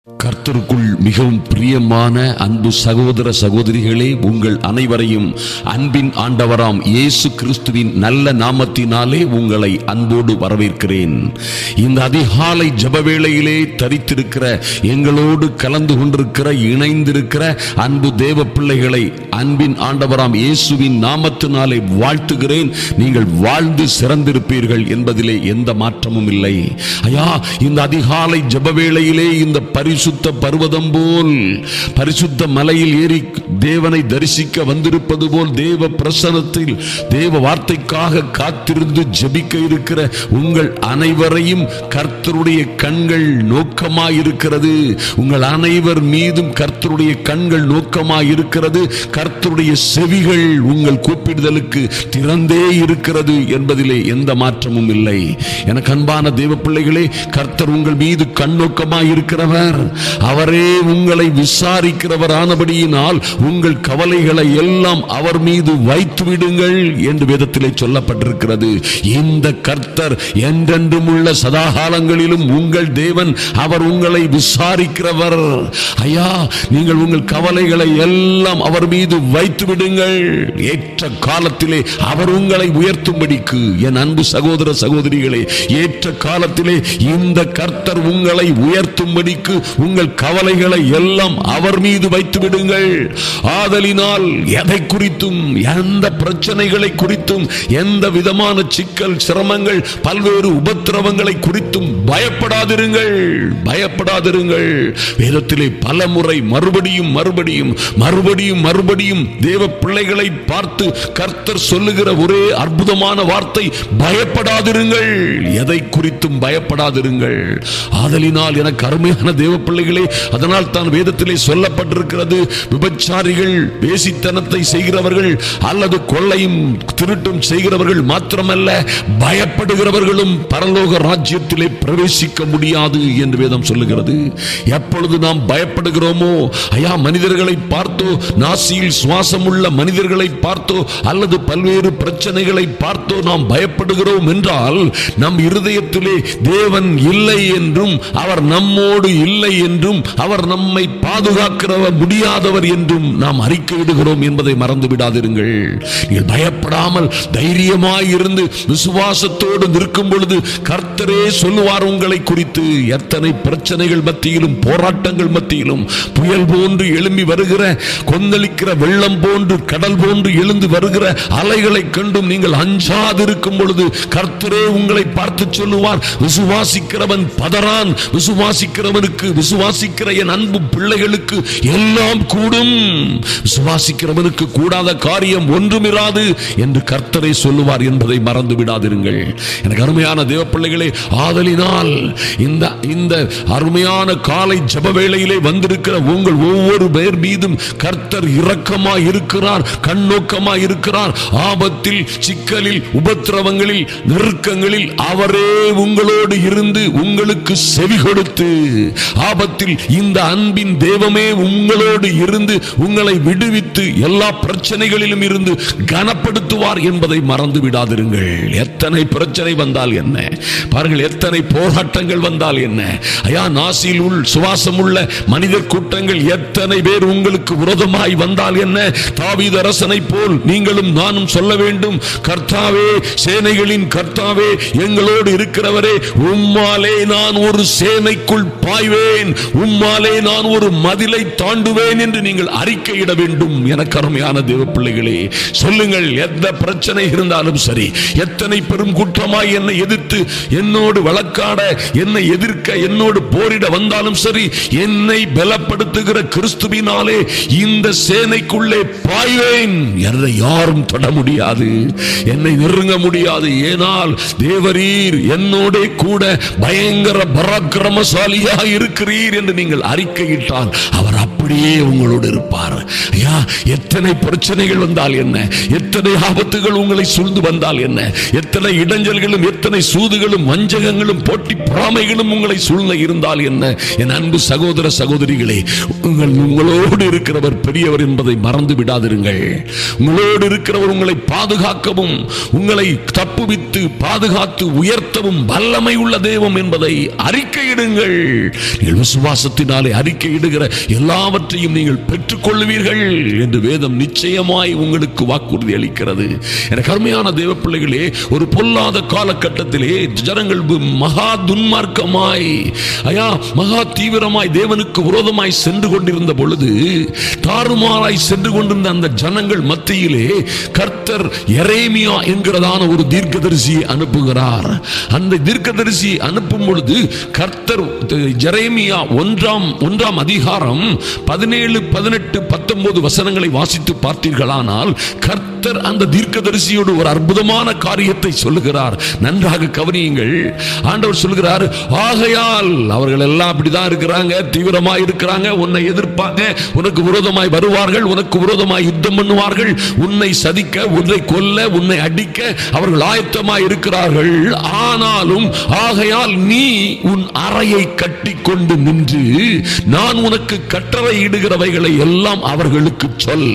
கர்த்தருக்குள் மிகவும் பிரியமான அன்பு சகோதர சகோதரிகளே உங்கள் அனைவரையும் அன்பின் ஆண்டவராம் இயேசு கிறிஸ்துவின் நல்ல நாமத்தினாலே உங்களை அன்போடு வரவேற்கிறேன் இந்த அதிகாலை ஜபவேளையிலே தரித்திருக்கிற எங்களோடு கலந்து கொண்டிருக்கிற இணைந்திருக்கிற அன்பு தேவ பிள்ளைகளை அன்பின் ஆண்டவராம் இயேசுவின் நாமத்தினாலே வாழ்த்துகிறேன் நீங்கள் வாழ்ந்து சிறந்திருப்பீர்கள் என்பதிலே எந்த மாற்றமும் இல்லை ஐயா இந்த அதிகாலை ஜபவேளையிலே இந்த பரிசுத்த பர்வதம் போல் பரிசுத்த மலையில் ஏறி தேவனை தரிசிக்க வந்திருப்பது போல் தேவ பிரசனத்தில் தேவ வார்த்தைக்காக காத்திருந்து ஜெபிக்க இருக்கிற உங்கள் அனைவரையும் கர்த்தருடைய கண்கள் நோக்கமாயிருக்கிறது உங்கள் அனைவர் மீதும் கர்த்தருடைய கண்கள் நோக்கமாயிருக்கிறது கர்த்தருடைய செவிகள் உங்கள் கூப்பிடுதலுக்கு திறந்தே இருக்கிறது என்பதிலே எந்த மாற்றமும் இல்லை எனக்கு அன்பான தேவ பிள்ளைகளே கர்த்தர் உங்கள் மீது கண்ணோக்கமாய் இருக்கிறவர் அவரே உங்களை விசாரிக்கிறவர் ஆனபடியினால் உங்கள் கவலைகளை எல்லாம் அவர் மீது வைத்து விடுங்கள் என்று வேதத்திலே சொல்லப்பட்டிருக்கிறது இந்த கர்த்தர் என்றென்றும் உள்ள சதாகாலங்களிலும் உங்கள் தேவன் அவர் உங்களை விசாரிக்கிறவர் ஐயா நீங்கள் உங்கள் கவலைகளை எல்லாம் அவர் மீது வைத்து விடுங்கள் ஏற்ற காலத்திலே அவர் உங்களை உயர்த்தும்படிக்கு என் அன்பு சகோதர சகோதரிகளே ஏற்ற காலத்திலே இந்த கர்த்தர் உங்களை உயர்த்தும்படிக்கு உங்கள் கவலைகளை எல்லாம் அவர் மீது வைத்து விடுங்கள் ஆதலினால் எதை குறித்தும் எந்த பிரச்சனைகளை குறித்தும் எந்த விதமான சிக்கல் சிரமங்கள் பல்வேறு உபத்திரவங்களை குறித்தும் பயப்படாதிருங்கள் பயப்படாதிருங்கள் வேதத்திலே பல முறை மறுபடியும் மறுபடியும் மறுபடியும் மறுபடியும் தேவ பிள்ளைகளை பார்த்து கர்த்தர் சொல்லுகிற ஒரே அற்புதமான வார்த்தை பயப்படாதிருங்கள் எதை குறித்தும் பயப்படாதிருங்கள் ஆதலினால் எனக்கு அருமையான தேவ பிள்ளைகளே அதனால் தான் வேதத்திலே சொல்லப்பட்டிருக்கிறது விபச்சாரிகள் வேசித்தனத்தை செய்கிறவர்கள் அல்லது கொள்ளையும் திருட்டும் செய்கிறவர்கள் மாத்திரமல்ல பயப்படுகிறவர்களும் பரலோக ராஜ்யத்திலே பிரவேசிக்க முடியாது என்று வேதம் சொல்லுகிறது எப்பொழுது நாம் பயப்படுகிறோமோ ஐயா மனிதர்களை பார்த்தோ நாசியில் சுவாசம் உள்ள மனிதர்களை பார்த்தோ அல்லது பல்வேறு பிரச்சனைகளை பார்த்தோ நாம் பயப்படுகிறோம் என்றால் நம் இருதயத்திலே தேவன் இல்லை என்றும் அவர் நம்மோடு இல்லை என்றும் அவர் நம்மை பாதுகாக்கிறவர் முடியாதவர் என்றும் நாம் அறிக்கையிடுகிறோம் என்பதை மறந்து விடாதிருங்கள் நீங்கள் பயப்படாமல் தைரியமாய் இருந்து விசுவாசத்தோடு நிற்கும் பொழுது கர்த்தரே சொல்லுவார் உங்களை குறித்து எத்தனை பிரச்சனைகள் மத்தியிலும் போராட்டங்கள் மத்தியிலும் புயல் போன்று எழும்பி வருகிற கொந்தளிக்கிற வெள்ளம் போன்று கடல் போன்று எழுந்து வருகிற அலைகளை கண்டும் நீங்கள் அஞ்சாதிருக்கும் பொழுது கர்த்தரே உங்களை பார்த்து சொல்லுவார் விசுவாசிக்கிறவன் பதறான் விசுவாசிக்கிறவனுக்கு விசுவாசிக்கிற என் அன்பு பிள்ளைகளுக்கு எல்லாம் கூடும் விசுவாசிக்கிறவனுக்கு கூடாத காரியம் ஒன்றுமிராது என்று கர்த்தரை சொல்லுவார் என்பதை மறந்து விடாதிருங்கள் எனக்கு அருமையான தேவ பிள்ளைகளே ஆதலினால் இந்த இந்த அருமையான காலை ஜப வேளையிலே வந்திருக்கிற உங்கள் ஒவ்வொரு பேர் மீதும் கர்த்தர் இரக்கமாய் இருக்கிறார் கண்ணோக்கமாய் இருக்கிறார் ஆபத்தில் சிக்கலில் உபத்திரவங்களில் நெருக்கங்களில் அவரே உங்களோடு இருந்து உங்களுக்கு செவி கொடுத்து ஆபத்தில் இந்த அன்பின் தெய்வமே உங்களோடு இருந்து உங்களை விடுவித்து எல்லா பிரச்சனைகளிலும் இருந்து கனப்படுத்துவார் என்பதை மறந்து விடாதிருங்கள் எத்தனை பிரச்சனை வந்தால் என்ன பாருங்கள் எத்தனை போராட்டங்கள் வந்தால் என்ன ஐயா நாசியில் உள் சுவாசம் உள்ள மனிதர் கூட்டங்கள் எத்தனை பேர் உங்களுக்கு விரோதமாய் வந்தால் என்ன தாவீது அரசனை போல் நீங்களும் நானும் சொல்ல வேண்டும் கர்த்தாவே சேனைகளின் கர்த்தாவே எங்களோடு இருக்கிறவரே உம்மாலே நான் ஒரு சேனைக்குள் பாய்வேன் உம்மாலே நான் ஒரு மதிலை தாண்டுவேன் என்று நீங்கள் அறிக்கையிட வேண்டும் எனக்கு அருமையான தேவ பிள்ளைகளே சொல்லுங்கள் எந்த பிரச்சனை இருந்தாலும் சரி எத்தனை பெரும் குற்றமாய் என்னை எதிர்த்து என்னோடு வழக்காட என்னை எதிர்க்க என்னோடு போரிட வந்தாலும் சரி என்னை பலப்படுத்துகிற கிறிஸ்துவினாலே இந்த சேனைக்குள்ளே பாய்வேன் என்னை யாரும் தொட முடியாது என்னை நெருங்க முடியாது ஏனால் தேவரீர் என்னோட கூட பயங்கர பராக்கிரமசாலியா இருக்கிறீர் என்று நீங்கள் அறிக்கையிட்டால் அவர் அப்படியே உங்களோடு இருப்பார் ஐயா எத்தனை பிரச்சனைகள் வந்தால் என்ன எத்தனை ஆபத்துகள் உங்களை சூழ்ந்து வந்தால் என்ன எத்தனை இடைஞ்சல்களும் எத்தனை சூதுகளும் வஞ்சகங்களும் போட்டி பொறாமைகளும் உங்களை சூழ்ந்த இருந்தால் என்ன என் அன்பு சகோதர சகோதரிகளே உங்கள் உங்களோடு இருக்கிறவர் பெரியவர் என்பதை மறந்து விடாதிருங்கள் உங்களோடு இருக்கிறவர் உங்களை பாதுகாக்கவும் உங்களை தப்புவித்து பாதுகாத்து உயர்த்தவும் வல்லமை உள்ள தெய்வம் என்பதை அறிக்கையிடுங்கள் நீங்கள் விசுவாசத்தினாலே அறிக்கையிடுகிற எல்லாவற்றையும் நீங்கள் பெற்றுக்கொள்வீர்கள் என்று வேதம் நிச்சயமாய் உங்களுக்கு வாக்குறுதி அளிக்கிறது எனக்கு அருமையான தேவ பிள்ளைகளே ஒரு பொல்லாத காலகட்டத்திலே ஜனங்கள் மகா துன்மார்க்கமாய் ஐயா மகா தீவிரமாய் தேவனுக்கு விரோதமாய் சென்று கொண்டிருந்த பொழுது தாறுமாறாய் சென்று கொண்டிருந்த அந்த ஜனங்கள் மத்தியிலே கர்த்தர் எரேமியா என்கிறதான ஒரு தீர்க்கதரிசியை அனுப்புகிறார் அந்த தீர்க்கதரிசி அனுப்பும் பொழுது கர்த்தர் ஜெரேமியா ஒன்றாம் ஒன்றாம் அதிகாரம் பதினேழு பதினெட்டு பத்தொன்பது வசனங்களை வாசித்து பார்த்தீர்களானால் கர்த்தர் அந்த தீர்க்கதரிசியோடு ஒரு அற்புதமான காரியத்தை சொல்லுகிறார் நன்றாக கவனியுங்கள் ஆண்டவர் சொல்லுகிறார் ஆகையால் அவர்கள் எல்லாம் அப்படிதான் இருக்கிறாங்க தீவிரமா இருக்கிறாங்க உன்னை எதிர்ப்பாங்க உனக்கு விரோதமாய் வருவார்கள் உனக்கு விரோதமாய் யுத்தம் பண்ணுவார்கள் உன்னை சதிக்க உன்னை கொல்ல உன்னை அடிக்க அவர்கள் ஆயத்தமாய் இருக்கிறார்கள் ஆனாலும் ஆகையால் நீ உன் அறையை கட்டி கொண்டு நின்று நான் உனக்கு கட்டளை இடுகிறவைகளை எல்லாம் அவர்களுக்கு சொல்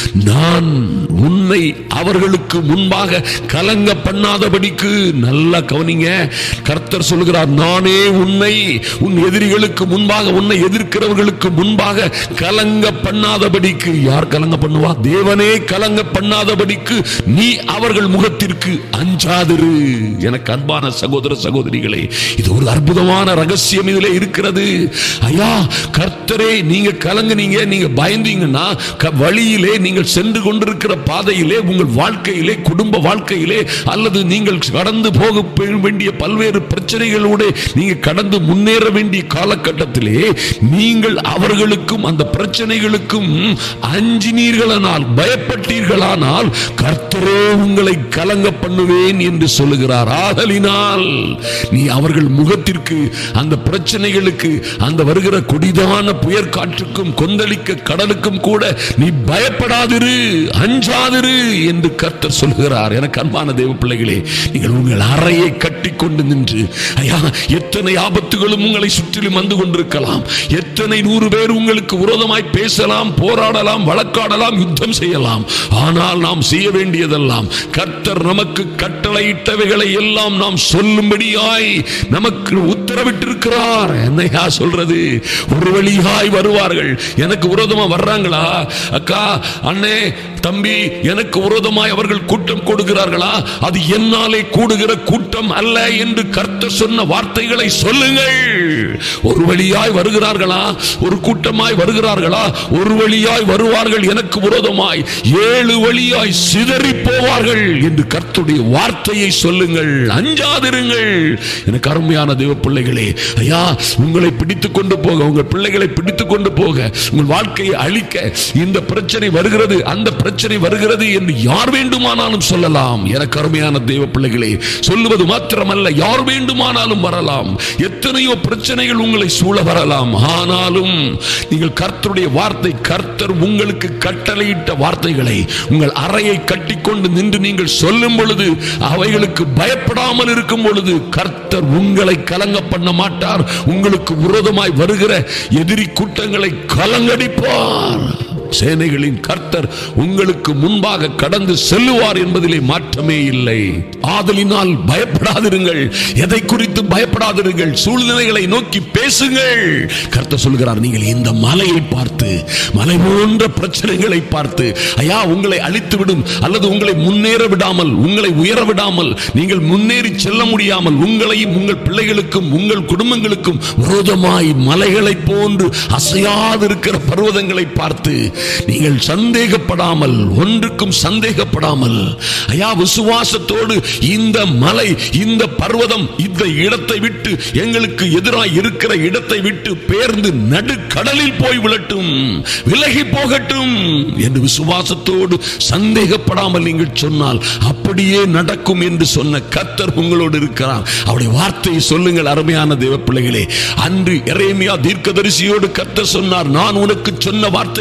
நான் உன்னை அவர்களுக்கு முன்பாக கலங்க பண்ணாதபடிக்கு நல்லா கவனிங்க கர்த்தர் சொல்கிறார் நானே உன்னை உன் எதிரிகளுக்கு முன்பாக உன்னை எதிர்க்கிறவர்களுக்கு முன்பாக கலங்க பண்ணாதபடிக்கு யார் கலங்க பண்ணுவா தேவனே கலங்க பண்ணாதபடிக்கு நீ அவர்கள் முகத்திற்கு அஞ்சாதிரு எனக்கு அன்பான சகோதர சகோதரிகளே இது ஒரு அற்புதமான ரகசியம் இதிலே இருக்கிறது ஐயா கர்த்தரே நீங்க கலங்குனீங்க நீங்க பயந்தீங்கன்னா க- வழியிலே நீங்கள் சென்று கொண்டிருக்கிற பாதையிலே உங்கள் வாழ்க்கையிலே குடும்ப வாழ்க்கையிலே அல்லது நீங்கள் கடந்து போக பெ- வேண்டிய பல்வேறு பிரச்சனைகளோடு நீங்க கடந்து முன்னேற வேண்டிய காலகட்டத்திலே நீங்கள் அவர்களுக்கும் அந்த பிரச்சனைகளுக்கும் அஞ்சினீர்களானால் பயப்பட்டீர்களானால் கர்த்தரே உங்களை கலங்க பண்ணுவேன் என்று சொல்லுகிறார் ஆதலினால் நீ அவர்கள் முகத்திற்கு அந்த பிரச்சனைகளுக்கு அந்த வருகிற கொடிதான புயற் காற்றுக்கும் கொந்தளிக்க கடலுக்கும் கூட நீ பயப்படாதிரு அஞ்சாதிரு என்று கர்த்தர் சொல்கிறார் எனக்கு அன்பான தேவ பிள்ளைகளே நீங்கள் உங்கள் அறையை கட்டி கொண்டு நின்று ஐயா எத்தனை ஆபத்துகளும் உங்களை சுற்றிலும் வந்து கொண்டிருக்கலாம் எத்தனை நூறு பேர் உங்களுக்கு விரோதமாய் பேசலாம் போராடலாம் வழக்காடலாம் யுத்தம் செய்யலாம் ஆனால் நாம் செய்ய வேண்டியதெல்லாம் கர்த்தர் நமக்கு கட்டளையிட்டவைகளை எல்லாம் நாம் சொல்லும்படியாய் நமக்கு உத்தரவிட்டிருக்கிறார் என்னையா சொல்றது ஒரு வழியாய் வருவார்கள் எனக்கு விரோதமா வர்றாங்களா அக்கா அண்ணே தம்பி எனக்கு விரோதமாய் அவர்கள் கூட்டம் கொடுக்கிறார்களா அது என்னாலே கூடுகிற கூட்டம் அல்ல என்று கர்த்தர் சொன்ன வார்த்தைகளை சொல்லுங்கள் ஒரு வழியாய் வருகிறார்களா ஒரு கூட்டமாய் வருகிறார்களா ஒரு வழியாய் வருவார்கள் எனக்கு விரோதமாய் ஏழு வழியாய் சிதறி போவார்கள் என்று கர்த்தருடைய வார்த்தையை சொல்லுங்கள் அஞ்சாதிருங்கள் எனக்கு அருமையான தேவ பிள்ளைகளே ஐயா உங்களை பிடித்து கொண்டு போக உங்கள் பிள்ளைகளை பிடித்து கொண்டு போக உங்கள் வாழ்க்கையை அழிக்க இந்த பிரச்சனை வருகிறது அந்த பிரச்சனை வருகிறது என்று யார் வேண்டுமானாலும் சொல்லலாம் எனக்கு அருமையான தேவ பிள்ளைகளே சொல்லுவது மாத்திரமல்ல யார் வேண்டுமானாலும் வரலாம் எத்தனையோ பிரச்சனைகள் உங்களை சூழ வரலாம் ஆனாலும் நீங்கள் கர்த்தருடைய வார்த்தை கர்த்தர் உங்களுக்கு கட்டளையிட்ட வார்த்தைகளை உங்கள் அறையை கட்டிக்கொண்டு நின்று நீங்கள் சொல்லும் பொழுது அவைகளுக்கு பயப்படாமல் இருக்கும் பொழுது கர்த்தர் உங்களை கலங்க பண்ண மாட்டார் உங்களுக்கு விரோதமாய் வருகிற எதிரி கூட்டங்களை கலங்கடிப்பார் சேனைகளின் கர்த்தர் உங்களுக்கு முன்பாக கடந்து செல்லுவார் என்பதிலே மாற்றமே இல்லை ஆதலினால் பயப்படாதிருங்கள் எதை குறித்து பயப்படாதிருங்கள் சூழ்நிலைகளை நோக்கி பேசுங்கள் கர்த்தர் சொல்கிறார் நீங்கள் இந்த மலையை பார்த்து மலை போன்ற பிரச்சனைகளை பார்த்து ஐயா உங்களை அழித்து விடும் அல்லது உங்களை முன்னேற விடாமல் உங்களை உயர விடாமல் நீங்கள் முன்னேறி செல்ல முடியாமல் உங்களையும் உங்கள் பிள்ளைகளுக்கும் உங்கள் குடும்பங்களுக்கும் விரோதமாய் மலைகளை போன்று அசையாதிருக்கிற பர்வதங்களை பார்த்து நீங்கள் சந்தேகப்படாமல் ஒன்றுக்கும் சந்தேகப்படாமல் ஐயா விசுவாசத்தோடு இந்த மலை இந்த பர்வதம் இந்த இடத்தை விட்டு எங்களுக்கு எதிராய் இருக்கிற இடத்தை விட்டு பேர்ந்து நடுக்கடலில் போய் விழட்டும் விலகி போகட்டும் என்று விசுவாசத்தோடு சந்தேகப்படாமல் நீங்கள் சொன்னால் அப்படியே நடக்கும் என்று சொன்ன கத்தர் உங்களோடு இருக்கிறார் அவருடைய வார்த்தையை சொல்லுங்கள் அருமையான தேவ பிள்ளைகளே அன்று எரேமியா தீர்க்கதரிசியோடு கத்தர் சொன்னார் நான் உனக்கு சொன்ன வார்த்தைகளை சொல்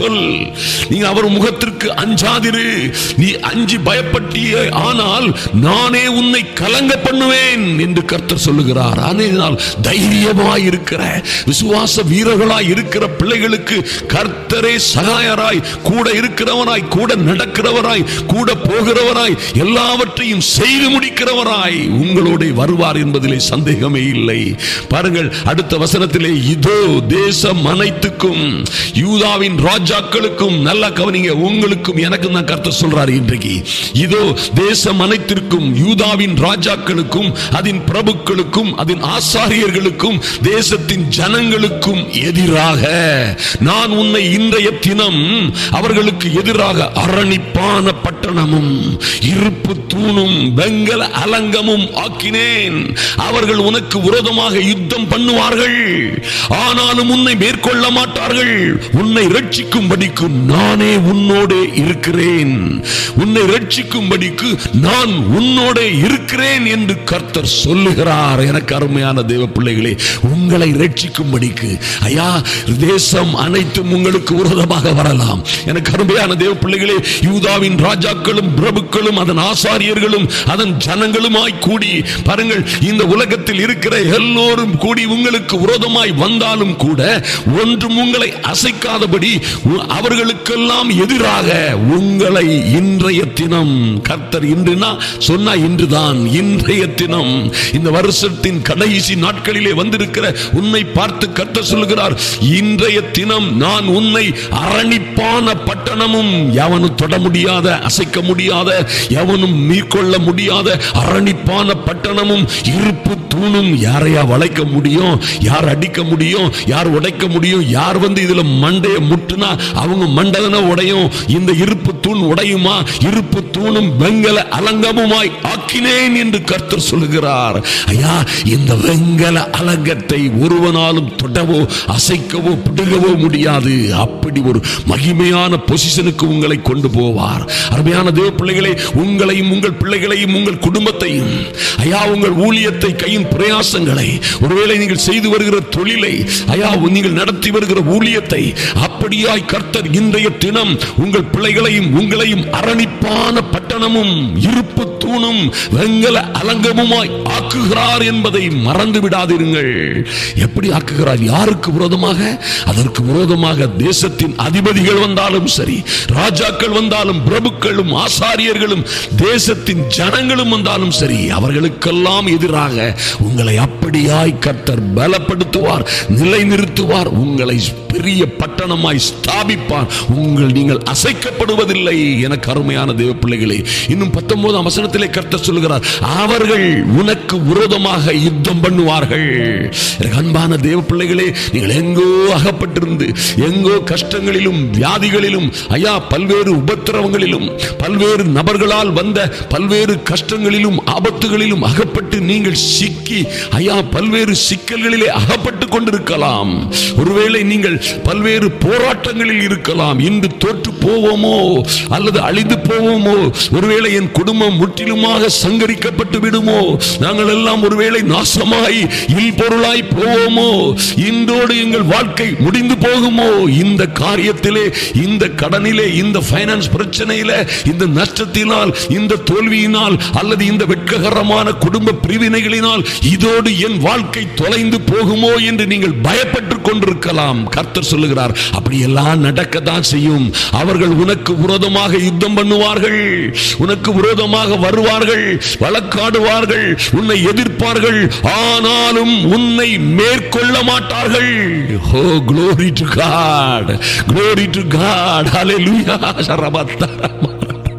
சொல் நீ அவர் முகத்திற்கு அஞ்சாதிரு நீ அஞ்சி பயப்பட்டிய ஆனால் நானே உன்னை கலங்க பண்ணுவேன் என்று கர்த்தர் சொல்லுகிறார் அதனால் தைரியமாய் இருக்கிற விசுவாச வீரர்களாய் இருக்கிற பிள்ளைகளுக்கு கர்த்தரே சகாயராய் கூட இருக்கிறவராய் கூட நடக்கிறவராய் கூட போகிறவராய் எல்லாவற்றையும் செய்து முடிக்கிறவராய் உங்களோட வருவார் என்பதிலே சந்தேகமே இல்லை பாருங்கள் அடுத்த வசனத்திலே இதோ தேசம் அனைத்துக்கும் யூதாவின் ராஜாக்களுக்கும் நல்லா கவனிங்க உங்களுக்கும் எனக்கும் தான் கர்த்தர் சொல்றாரு இன்றைக்கு இதோ தேசம் அனைத்திற்கும் யூதாவின் ராஜாக்களுக்கும் அதன் பிரபுக்களுக்கும் அதன் ஆசாரியர்களுக்கும் தேசத்தின் ஜனங்களுக்கும் எதிராக நான் உன்னை இன்றைய தினம் அவர்களுக்கு எதிராக அரணிப்பான பட்டணமும் இருப்பு தூணும் வெங்கல அலங்கமும் ஆக்கினேன் அவர்கள் உனக்கு விரோதமாக யுத்தம் பண்ணுவார்கள் ஆனாலும் உன்னை மேற்கொள்ள மாட்டார்கள் உன்னை ரட்சிக்கும்படிக்கு நானே உன்னோடே இருக்கிறேன் உன்னை ரட்சிக்கும்படிக்கு நான் உன்னோடே இருக்கிறேன் என்று கர்த்தர் சொல்லுகிறார் எனக்கு அருமையான தேவ பிள்ளைகளே உங்களை ரட்சிக்கும்படிக்கு ஐயா தேசம் அனைத்தும் உங்களுக்கு விரோதமாக வரலாம் எனக்கு அருமையான தேவ பிள்ளைகளே யூதாவின் ராஜாக்களும் பிரபுக்களும் அதன் ஆசாரியர்களும் அதன் ஜனங்களுமாய் கூடி பாருங்கள் இந்த உலகத்தில் இருக்கிற எல்லோரும் கூடி உங்களுக்கு விரோதமாய் வந்தாலும் கூட ஒன்றும் உங்களை அசைக்காதபடி உ- அவர்களுக்கெல்லாம் எதிராக உங்களை இன்றைய தினம் கர்த்தர் இன்றுனா சொன்னா இன்றுதான் இன்றைய தினம் இந்த வருஷத்தின் கடைசி நாட்களிலே வந்திருக்கிற உன்னை பார்த்து கர்த்தர் சொல்லுகிறார் இன்றைய தினம் நான் உன்னை அரணிப்பான பட்டணமும் எவனும் தொட முடியாத அசைக்க முடியாத எவனும் மீட்கொள்ள முடியாத அரணிப்பான பட்டணமும் இருப்பு தூணும் யாரையா வளைக்க முடியும் யார் அடிக்க முடியும் யார் உடைக்க முடியும் யார் வந்து இதுல மண்டைய முட்டுனா அவங்க மண்டதன உடையும் இந்த இருப்பு தூண் உடையுமா இருப்பு தூணும் வெங்கல அலங்கமுமாய் ஆக்கினேன் என்று கர்த்தர் சொல்லுகிறார் ஐயா இந்த வெங்கல அலங்கத்தை ஒருவனாலும் தொடவோ அசைக்கவோ பிடுங்கவோ முடியாது அப்படி ஒரு மகிமையான பொசிஷனுக்கு உங்களை கொண்டு போவார் அருமையான தேவ பிள்ளைகளே உங்களையும் உங்கள் பிள்ளைகளையும் உங்கள் குடும்பத்தையும் ஐயா உங்கள் ஊழியத்தை கையின் பிரயாசங்களை ஒருவேளை நீங்கள் செய்து வருகிற தொழிலை ஐயா நீங்கள் நடத்தி வருகிற ஊழியத்தை அப்படியாய் கர்த்தர் இன்றைய தினம் உங்கள் பிள்ளைகளையும் உங்களையும் அரணிப்பான பட்டணமும் இருப்பு தூணும் வெங்கல அலங்கமுமாய் ஆக்குகிறார் என்பதை மறந்து விடாதிருங்கள் எப்படி ஆக்குகிறார் யாருக்கு விரோதமாக அதற்கு விரோதமாக தேசத்தின் அதிபதிகள் வந்தாலும் சரி ராஜாக்கள் வந்தாலும் பிரபுக்களும் ஆசாரியர்களும் தேசத்தின் ஜனங்களும் வந்தாலும் சரி அவர்களுக்கெல்லாம் எதிராக உங்களை அப்படியாய் கர்த்தர் பலப்படுத்துவார் நிலைநிறுத்துவார் உங்களை பெரிய பட்டணமாய் ஸ்தாபிப்பார் உங்கள் நீங்கள் அசைக்கப்படுவதில்லை எனக்கு அருமையான தேவ பிள்ளைகளே இன்னும் பத்தொன்பதாம் வசனத்திலே கர்த்தர் சொல்லுகிறார் அவர்கள் உனக்கு விரோதமாக யுத்தம் பண்ணுவார்கள் எனக்கு அன்பான தேவ பிள்ளைகளே நீங்கள் எங்கோ அகப்பட்டிருந்து எங்கோ கஷ்டங்களிலும் வியாதிகளிலும் ஐயா பல்வேறு உபத்திரவங்களிலும் பல்வேறு நபர்களால் வந்த பல்வேறு கஷ்டங்களிலும் ஆபத்துகளிலும் அகப்பட்டு நீங்கள் சிக்கி ஐயா பல்வேறு சிக்கல்களிலே அகப்பட்டு கொண்டிருக்கலாம் ஒருவேளை நீங்கள் பல்வேறு போராட்டங்களில் இருக்கலாம் இன்று தோற்று போவோமோ அல்லது அழிந்து போவோமோ ஒருவேளை என் குடும்பம் முற்றிலுமாக சங்கரிக்கப்பட்டு விடுமோ நாங்கள் எல்லாம் ஒருவேளை நாசமாய் இல் பொருளாய் போவோமோ இன்றோடு எங்கள் வாழ்க்கை முடிந்து போகுமோ இந்த காரியத்திலே இந்த கடனிலே இந்த ஃபைனான்ஸ் பிரச்சனையில இந்த நஷ்டத்தினால் இந்த தோல்வியினால் அல்லது இந்த வெட்ககரமான குடும்ப பிரிவினைகளினால் இதோடு என் வாழ்க்கை தொலைந்து போகுமோ என்று நீங்கள் பயப்பட்டுக் கொண்டிருக்கலாம் கர்த்தர் சொல்லுகிறார் அப்படியெல்லாம் நடக்கத்தான் செய்யும் அவர்கள் உனக்கு விரோதமாக யுத்தம் பண்ணுவார்கள் உனக்கு விரோதமாக வருவார்கள் வழக்காடுவார்கள் உன்னை எதிர்ப்பார்கள் ஆனாலும் உன்னை மேற்கொள்ள மாட்டார்கள் ஓ glory to God glory to God hallelujah சரபத்தரமா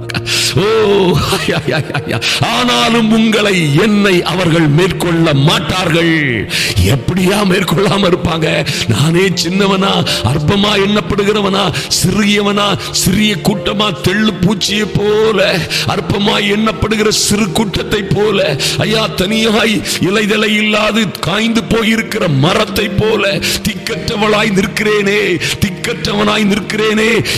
ஓ ஐயா, ஐயா, ஐயா. ஆனாலும் உங்களை என்னை அவர்கள் மேற்கொள்ள மாட்டார்கள் எப்படியா மேற்கொள்ளாம இருப்பாங்க நானே சின்னவனா அற்பமா எண்ணப்படுகிறவனா சிறியவனா சிறிய கூட்டமா தெள்ளு பூச்சியை போல அற்பமா எண்ணப்படுகிற சிறு கூட்டத்தை போல ஐயா தனியாய் இலைதலை இல்லாது காய்ந்து போயிருக்கிற மரத்தை போல திக்கற்றவளாய் நிற்கிறேனே திக்கற்றவனாய் நிற்கிறேனே எப்ப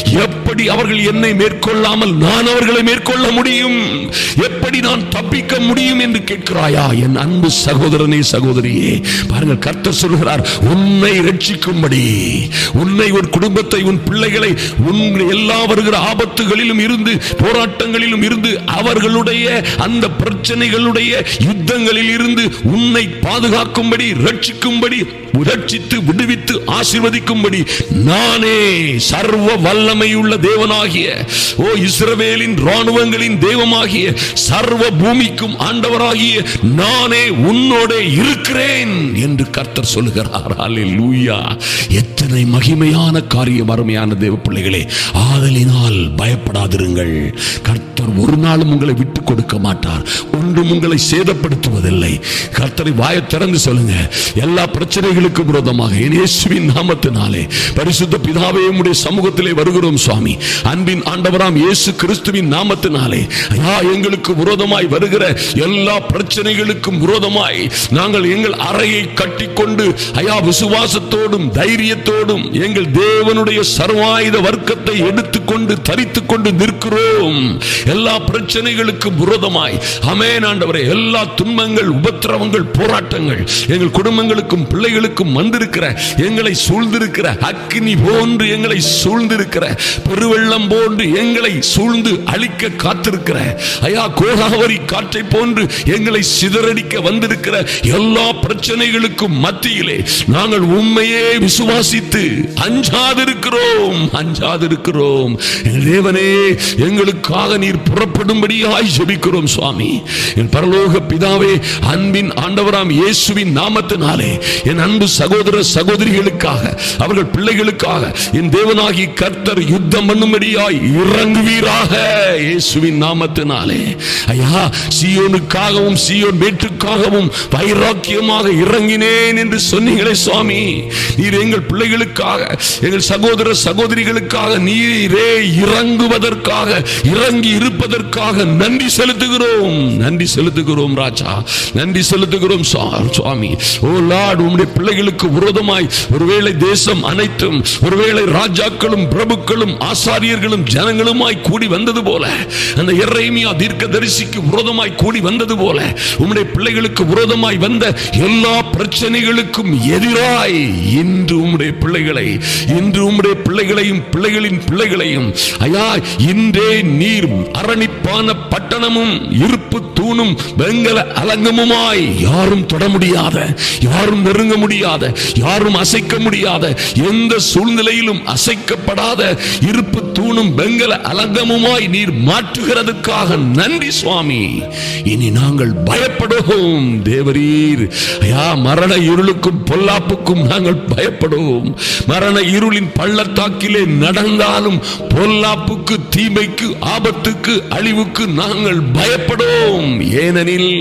எப்படி அவர்கள் என்னை மேற்கொள்ளாமல் நான் அவர்களை மேற்கொள்ள முடியும் எப்படி நான் தப்பிக்க முடியும் என்று கேட்கிறாயா என் அன்பு சகோதரனே சகோதரியே பாருங்கள் கர்த்தர் சொல்கிறார் உன்னை ரட்சிக்கும்படி உன்னை உன் குடும்பத்தை உன் பிள்ளைகளை உன் எல்லா வருகிற ஆபத்துகளிலும் இருந்து போராட்டங்களிலும் இருந்து அவர்களுடைய அந்த பிரச்சனைகளுடைய யுத்தங்களில் இருந்து உன்னை பாதுகாக்கும்படி ரட்சிக்கும்படி ரட்சித்து விடுவித்து ஆசீர்வதிக்கும்படி நானே சர்வ வல்லமையுள்ள தேவனாகிய ஓ இஸ்ரவேலின் ராணுவங்களின் தெய்வமாகிய சர்வ பூமிக்கும் ஆண்டவராகிய நானே உன்னோட இருக்கிறேன் என்று கர்த்தர் சொல்லுகிறார் அல்லேலூயா எத்தனை மகிமையான காரியம் அருமையான தேவ பிள்ளைகளே ஆதலினால் பயப்படாதிருங்கள் கர்த்தர் ஒரு நாளும் உங்களை விட்டு கொடுக்க மாட்டார் ஒன்றும் உங்களை சேதப்படுத்துவதில்லை கர்த்தரை வாயை திறந்து சொல்லுங்க எல்லா பிரச்சனைகளுக்கும் விரோதமாக என் இயேசுவின் நாமத்தினாலே பரிசுத்த பிதாவே உம்முடைய சமூகத்திலே வருகிறோம் சுவாமி அன்பின் ஆண்டவராம் இயேசு கிறிஸ்துவின் நாமத்தினாலே ஐயா எங்களுக்கு விரோதமாய் வருகிற எல்லா பிரச்சனைகளுக்கும் விரோதமாய் நாங்கள் எங்கள் அறையை கட்டிக்கொண்டு ஐயா விசுவாசத்தோடும் தைரியத்தோடும் எங்கள் தேவனுடைய சர்வாயுத வர்க்கத்தை எடுத்துக்கொண்டு தரித்துக் கொண்டு நிற்கிறோம் எல்லா பிரச்சனைகளுக்கும் விரோதமாய் அமேன் ஆண்டவரே எல்லா துன்பங்கள் உபத்திரவங்கள் போராட்டங்கள் எங்கள் குடும்பங்களுக்கும் பிள்ளைகளுக்கும் வந்திருக்கிற எங்களை சூழ்ந்திருக்கிற அக்கினி போன்று எங்களை சூழ்ந்திருக்கிற பெருவெள்ளம் போன்று எங்களை சூழ்ந்து அழிக்க காத்திருக்கிற ஐயா கோதாவரி காற்றை போன்று எங்களை சிதறடிக்க வந்திருக்கிற எல்லா பிரச்சனைகளுக்கும் மத்தியிலே நாங்கள் உண்மையே விசுவாசித்து அஞ்சாதிருக்கிறோம் அஞ்சாதிருக்கிறோம் எங்கள் தேவனே எங்களுக்காக நீர் புறப்படும்படியாய் ஜெபிக்கிறோம் சுவாமி என் பரலோக பிதாவே அன்பின் ஆண்டவராம் இயேசுவின் நாமத்தினாலே என் அன்பு சகோதர சகோதரிகளுக்காக அவர்கள் பிள்ளைகளுக்காக என் தேவனாகி கர்த்தர் யுத்தம் பண்ணும்படியாய் இறங்குவீராக இயேசுவின் நாமத்தினாலே ஐயா சீயோனுக்காகவும் சீயோன் மேட்டுக்காகவும் வைராக்கியமாக இறங்கினேன் என்று சொன்னீங்களே சுவாமி நீர் எங்கள் பிள்ளைகளுக்காக எங்கள் சகோதர சகோதரிகளுக்காக நீரே இறங்குவதற்காக இறங்கி இருப்பதற்காக நன்றி செலுத்துகிறோம் நன்றி செலுத்துகிறோம் ராஜா நன்றி செலுத்துகிறோம் சுவா- சுவாமி ஓ லார்ட் உம்முடைய பிள்ளைகளுக்கு விரோதமாய் ஒருவேளை தேசம் அனைத்தும் ஒருவேளை ராஜாக்களும் பிரபுக்களும் ஆசாரியர்களும் ஜனங்களுமாய் கூடி வந்தது போல அந்த எர்ரைமியா தீர்க்கதரிசிக்கு விரோதமாய் கூடி வந்தது போல உம்முடைய பிள்ளைகளுக்கு விரோதமாய் வந்த எல்லா பிரச்சனைகளுக்கும் எதிராய் இன்று உம்முடைய பிள்ளைகளை இன்று உம்முடைய பிள்ளைகளையும் பிள்ளைகளின் பிள்ளைகளையும் ஐயா இன்றே நீர் அரணிப்பான பட்டணமும் இருப்பு தூணும் வெங்கல அலங்கமுமாய் யாரும் தொட முடியாத யாரும் நெருங்க முடியாத யாரும் அசைக்க முடியாத எந்த சூழ்நிலையிலும் அசைக்கப்படாத இருப்பு தூணும் வெங்கல அலங்கமுமாய் நீர் மாற்றுகிறதுக்காக நன்றி சுவாமி இனி நாங்கள் பயப்படுவோம் தேவரீர் ஐயா மரண இருளுக்கும் பொல்லாப்புக்கும் நாங்கள் பயப்படுவோம் மரண இருளின் பள்ளத்தாக்கிலே நடந்தாலும் பொல்லாப்புக்கு தீமைக்கு ஆபத்துக்கு அழிவுக்கு நாங்கள் பயப்படுவோம் ஏனெனில்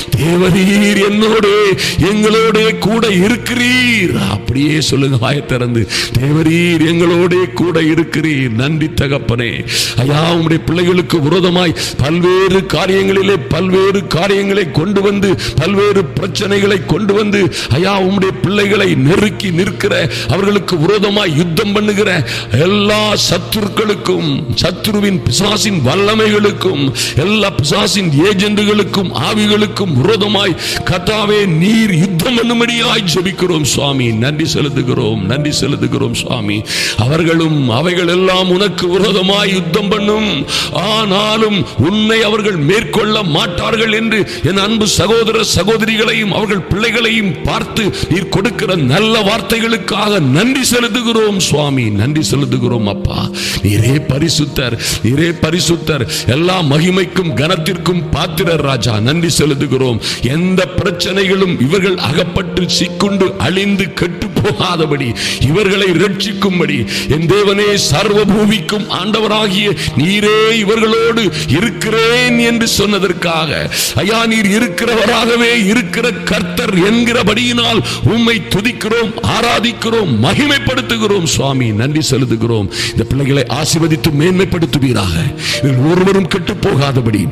தேவரீர் என்னோட எங்களோட கூட இருக்கிறீர் அப்படியே சொல்லுங்க வாயை திறந்து தேவரீர் எங்களோட கூட இருக்கிறீர் நன்றி தகப்பனே ஐயா உம்முடைய பிள்ளைகளுக்கு விரோதமாய் பல்வேறு காரியங்களிலே பல்வேறு காரியங்களை கொண்டு வந்து பல்வேறு பிரச்சனைகளை கொண்டு வந்து ஐயா உம்முடைய பிள்ளைகளை நெருக்கி நிற்கிற அவர்களுக்கு விரோதமாய் யுத்தம் பண்ணுகிற எல்லா சத்துருக்களுக்கும் சத்துருவின் பிசாசின் வல்லமைகளுக்கும் எல்லா பிசாசின் ஏஜெண்டுகளுக்கும் ஆவிகளுக்கும் விரோதமாய் கத்தாவே நீர் யுத்தம் பண்ணும்படியாய் ஜெபிக்கிறோம் சுவாமி நன்றி செலுத்துகிறோம் நன்றி செலுத்துகிறோம் சுவாமி அவர்களும் அவைகள் எல்லாம் உனக்கு விரோதமாய் யுத்தம் பண்ணும் ஆனாலும் உன்னை அவர்கள் மேற்கொள்ள மாட்டார்கள் என்று என் அன்பு சகோதர சகோதரிகளையும் அவர்கள் பிள்ளைகளையும் பார்த்து நீர் கொடுக்கிற நல்ல வார்த்தைகளுக்காக நன்றி செலுத்துகிறோம் சுவாமி நன்றி செலுத்துகிறோம் அப்பா நீரே பரிசுத்தர் நீரே பரிசுத்தர் எல்லா மகிமைக்கும் கனத்திற்கும் பாத்திரர் ராஜா நன்றி செலுத்துகிறோம் எந்த பிரச்சனைகளும் இவர்கள் அகப்பட்டு சிக்குண்டு அழிந்து கெட்டு போகாதபடி இவர்களை ரட்சிக்கும்படி என் தேவனே சர்வ பூமிக்கும் ஆண்டவராகிய நீரே இவர்களோடு இருக்கிறேன் என்று சொன்னதற்காக ஐயா நீர் இருக்கிறவராகவே இருக்கிற கர்த்தர் என்கிறபடியினால் உம்மை துதிக்கிறோம் ஆராதிக்கிறோம் மகிமைப்படுத்துகிறோம் சுவாமி நன்றி செலுத்துகிறோம் இந்த பிள்ளைகளை ஆசீர்வதித்து மேன்மைப்படுத்துவீராக இவர்கள் ஒருவரும் கெட்டு போகாதபடி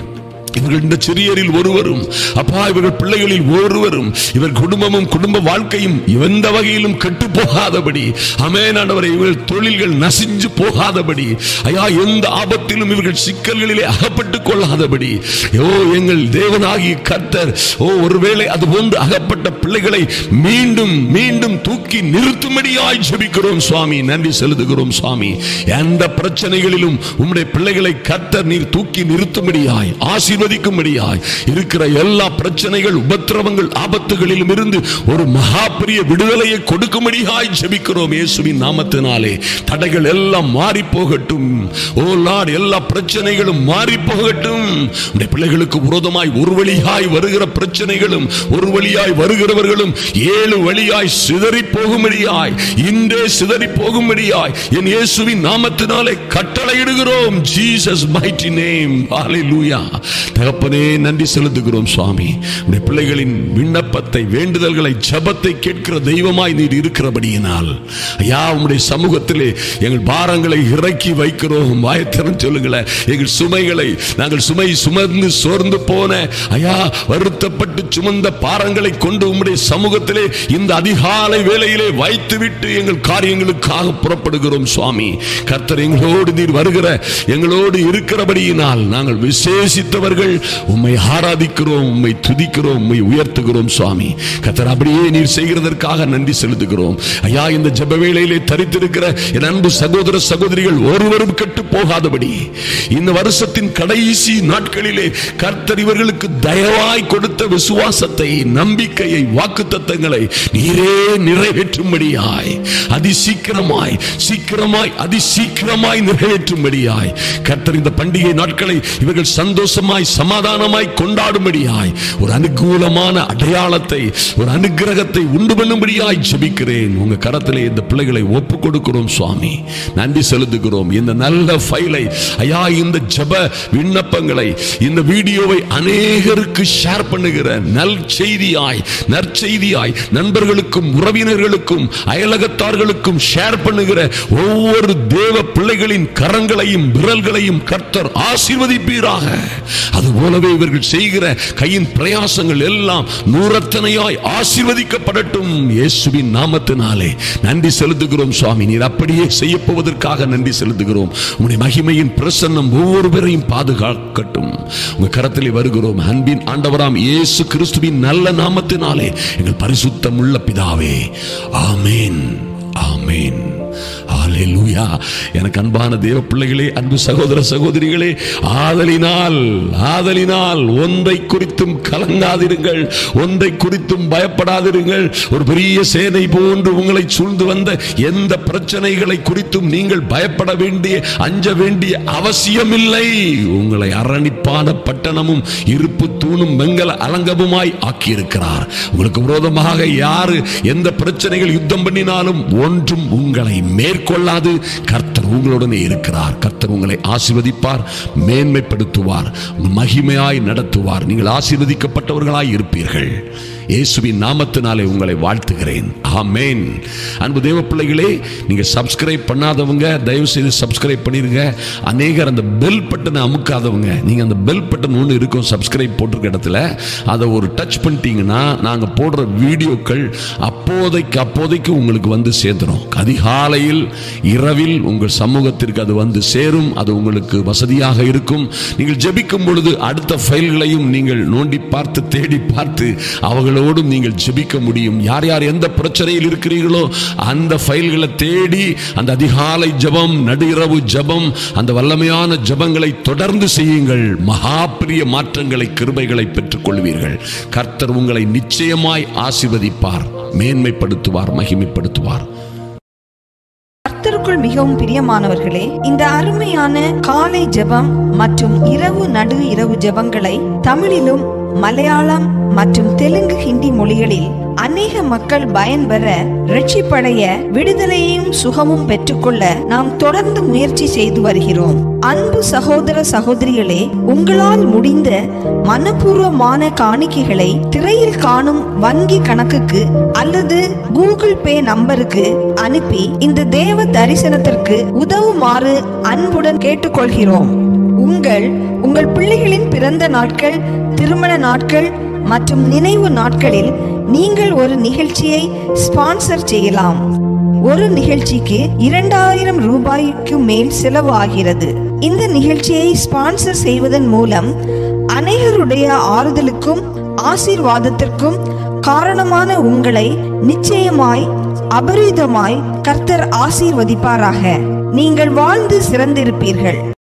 இவர்கள் இந்த சிறியரில் ஒருவரும் அப்பா இவர்கள் பிள்ளைகளில் ஒருவரும் இவர் குடும்பமும் குடும்ப வாழ்க்கையும் எந்த வகையிலும் கெட்டு போகாதபடி அமேனானவரை இவர்கள் தொழில்கள் நசிஞ்சு போகாதபடி ஐயா எந்த ஆபத்திலும் இவர்கள் சிக்கல்களிலே அகப்பட்டுக் கொள்ளாதபடி ஓ எங்கள் தேவனாகிய கர்த்தர் ஓ ஒருவேளை அது போன்று அகப்பட்ட பிள்ளைகளை மீண்டும் மீண்டும் தூக்கி நிறுத்தும்படியாய் ஜெபிக்கிறோம் சுவாமி நன்றி செலுத்துகிறோம் சுவாமி எந்த பிரச்சனைகளிலும் உம்முடைய பிள்ளைகளை கர்த்தர் நீர் தூக்கி நிறுத்தும்படியாய் ஆசீர்வதிக்கும்படியாய் இருக்கிற எல்லா பிரச்சனைகள் உபத்திரவங்கள் ஆபத்துகளிலும் இருந்து ஒரு மகா பெரிய விடுதலையை கொடுக்கும்படியாய் ஜெபிக்கிறோம் இயேசுவின் நாமத்தினாலே தடைகள் எல்லாம் மாறி போகட்டும் ஓ லார்ட் எல்லா பிரச்சனைகளும் மாறி போகட்டும் உம்முடைய பிள்ளைகளுக்கு விரோதமாய் ஒரு வழியாய் வருகிற பிரச்சனைகளும் ஒரு வழியாய் வருகிறவர்களும் ஏழு வழியாய் சிதறி போகும்படியாய் இன்றே சிதறி போகும்படியாய் என் இயேசுவின் நாமத்தினாலே கட்டளையிடுகிறோம் ஜீசஸ் மைட்டி நேம் ஹalleluya தகப்பனே நன்றி செலுத்துகிறோம் சுவாமி உடைய பிள்ளைகளின் விண்ணப்பத்தை வேண்டுதல்களை ஜெபத்தை கேட்கிற தெய்வமாய் நீர் இருக்கிறபடியினால் ஐயா உம்முடைய சமூகத்திலே எங்கள் பாரங்களை இறக்கி வைக்கிறோம் வாயத்திறன் சொல்லுங்களேன் எங்கள் சுமைகளை நாங்கள் சுமை சுமந்து சோர்ந்து போன ஐயா வருத்தப்பட்டு சுமந்த பாரங்களை கொண்டு உம்முடைய சமூகத்திலே இந்த அதிகாலை வேளையிலே வைத்துவிட்டு எங்கள் காரியங்களுக்காக புறப்படுகிறோம் சுவாமி கர்த்தர் எங்களோடு நீர் வருகிற எங்களோடு இருக்கிறபடியினால் நாங்கள் விசேஷித்தவர்கள் உம்மை ஆராதிக்கிறோம் உம்மை துதிக்கிறோம் உம்மை உயர்த்துகிறோம் சுவாமி கர்த்தர் அப்படியே நீர் செய்கிறதற்காக நன்றி செலுத்துகிறோம் ஐயா இந்த ஜெப வேளையிலே தரித்திருக்கிற என் அன்பு சகோதர சகோதரிகள் ஒருவரும் கெட்டு போகாதபடி இந்த வருஷத்தின் கடைசி நாட்களிலே கர்த்தர் இவர்களுக்கு தயவாய் கொடுத்த விசுவாசத்தை நம்பிக்கையை வாக்குத்தத்தங்களை நீரே நிறைவேற்றும்படியாய் அதி சீக்கிரமாய் சீக்கிரமாய் அதி சீக்கிரமாய் நிறைவேற்றும்படியாய் கர்த்தர் இந்த பண்டிகை நாட்களை இவர்கள் சந்தோஷமாய் சமாதானமாய் கொண்டாடும்படியாய் ஒரு அனுகூலமான அடையாளத்தை ஒரு அனுகிரகத்தை உண்டு பண்ணும்படியாய் ஜெபிக்கிறேன் உங்க கரத்திலே இந்த பிள்ளைகளை ஒப்பு கொடுக்கிறோம் சுவாமி நன்றி செலுத்துகிறோம் இந்த நல்ல ஃபைலை ஐயா இந்த ஜெப விண்ணப்பங்களை இந்த வீடியோவை அநேகருக்கு ஷேர் பண்ணுகிற நல் செய்தியாய் நற்செய்தியாய் நண்பர்களுக்கும் உறவினர்களுக்கும் அயலகத்தார்களுக்கும் ஷேர் பண்ணுகிற ஒவ்வொரு தேவ பிள்ளைகளின் கரங்களையும் விரல்களையும் கர்த்தர் ஆசீர்வதிப்பீராக அதுபோலவே இவர்கள் செய்கிற கையின் பிரயாசங்கள் எல்லாம் நூறத்தனையாய் ஆசீர்வதிக்கப்படட்டும் இயேசுவின் நாமத்தினாலே நன்றி செலுத்துகிறோம் சுவாமி நீர் அப்படியே செய்ய போவதற்காக நன்றி செலுத்துகிறோம் உங்களுடைய மகிமையின் பிரசன்னம் ஒவ்வொருவரையும் பாதுகாக்கட்டும் உங்க கரத்திலே வருகிறோம் அன்பின் ஆண்டவராம் இயேசு கிறிஸ்துவின் நல்ல நாமத்தினாலே எங்கள் பரிசுத்தம் உள்ள பிதாவே ஆமேன் ஆமேன் ஹalleluya எனக்கு அன்பான தேவ பிள்ளைகளே அன்பு சகோதர சகோதரிகளே ஆதலினால் ஆதலினால் ஒன்றை குறித்தும் கலங்காதிருங்கள் ஒன்றை குறித்தும் பயப்படாதிருங்கள் ஒரு பெரிய சேனை போன்று உங்களை சூழ்ந்து வந்த எந்த பிரச்சனைகளை குறித்தும் நீங்கள் பயப்பட வேண்டிய அஞ்ச வேண்டிய அவசியமில்லை உங்களை அரணிப்பான பட்டணமும் இருப்பு தூணும் வெங்கல அலங்கமுமாய் ஆக்கியிருக்கிறார் உங்களுக்கு விரோதமாக யாரு எந்த பிரச்சனைகள் யுத்தம் பண்ணினாலும் ஒன்றும் உங்களை மேற்கொள்ளாது கர்த்தர் உங்களுடனே இருக்கிறார் கர்த்தர் உங்களை ஆசீர்வதிப்பார் மேன்மைப்படுத்துவார் உங்கள் மகிமையாய் நடத்துவார் நீங்கள் ஆசீர்வதிக்கப்பட்டவர்களாய் இருப்பீர்கள் இயேசுவின் நாமத்தினாலே உங்களை வாழ்த்துகிறேன் ஆமென் அன்பு தேவ பிள்ளைகளே நீங்க சப்ஸ்கிரைப் பண்ணாதவங்க தயவு செய்து சப்ஸ்கிரைப் பண்ணிருங்க அநேகர் அந்த பெல் பட்டனை அமுக்காதவங்க நீங்க அந்த பெல் பட்டன் ஒன்று இருக்கும் சப்ஸ்கிரைப் போட்டிருக்க இடத்துல அதை ஒரு டச் பண்ணிட்டீங்கன்னா நாங்க போடுற வீடியோக்கள் அப்போதைக்கு அப்போதைக்கு உங்களுக்கு வந்து சேர்ந்துடும் அதிகாலையில் இரவில் உங்கள் சமூகத்திற்கு அது வந்து சேரும் அது உங்களுக்கு வசதியாக இருக்கும் நீங்கள் ஜெபிக்கும் பொழுது அடுத்த ஃபைல்களையும் நீங்கள் நோண்டி பார்த்து தேடி பார்த்து அவர்களோடும் நீங்கள் ஜெபிக்க முடியும் யார் யார் எந்த பிரச்சனையில் இருக்கிறீர்களோ அந்த ஃபைல்களை தேடி அந்த அதிகாலை ஜெபம் நடுஇரவு ஜெபம் அந்த வல்லமையான ஜெபங்களை தொடர்ந்து செய்யுங்கள் மகா பெரிய மாற்றங்களை கிருபைகளை பெற்றுக் கொள்வீர்கள் கர்த்தர் உங்களை நிச்சயமாய் ஆசீர்வதிப்பார் மேன்மைப்படுத்துவார் மகிமைப்படுத்துவார் கர்த்தருக்குள் மிகவும் பிரியமானவர்களே இந்த அருமையான காலை ஜெபம் மற்றும் இரவு நடு இரவு ஜெபங்களை தமிழிலும் மலையாளம் மற்றும் தெலுங்கு ஹிந்தி மொழிகளில் அநேக மக்கள் பயன்பெற ரட்சிப்படைய விடுதலையும் சுகமும் பெற்றுக்கொள்ள நாம் தொடர்ந்து முயற்சி செய்து வருகிறோம் அன்பு சகோதர சகோதரிகளே உங்களால் முடிந்த மனப்பூர்வமான காணிக்கைகளை திரையில் காணும் வங்கி கணக்குக்கு அல்லது கூகுள் பே நம்பருக்கு அனுப்பி இந்த தேவ தரிசனத்திற்கு உதவுமாறு அன்புடன் கேட்டுக்கொள்கிறோம் உங்கள் உங்கள் பிள்ளைகளின் பிறந்த நாட்கள் திருமண நாட்கள் மற்றும் நினைவு நாட்களில் நீங்கள் ஒரு நிகழ்ச்சியை ஸ்பான்சர் செய்யலாம் ஒரு நிகழ்ச்சிக்கு இரண்டாயிரம் ரூபாய்க்கு மேல் செலவு ஆகிறது இந்த நிகழ்ச்சியை ஸ்பான்சர் செய்வதன் மூலம் அநேகருடைய ஆறுதலுக்கும் ஆசீர்வாதத்திற்கும் காரணமான உங்களை நிச்சயமாய் அபரிதமாய் கர்த்தர் ஆசீர்வதிப்பாராக நீங்கள் வாழ்ந்து சிறந்திருப்பீர்கள்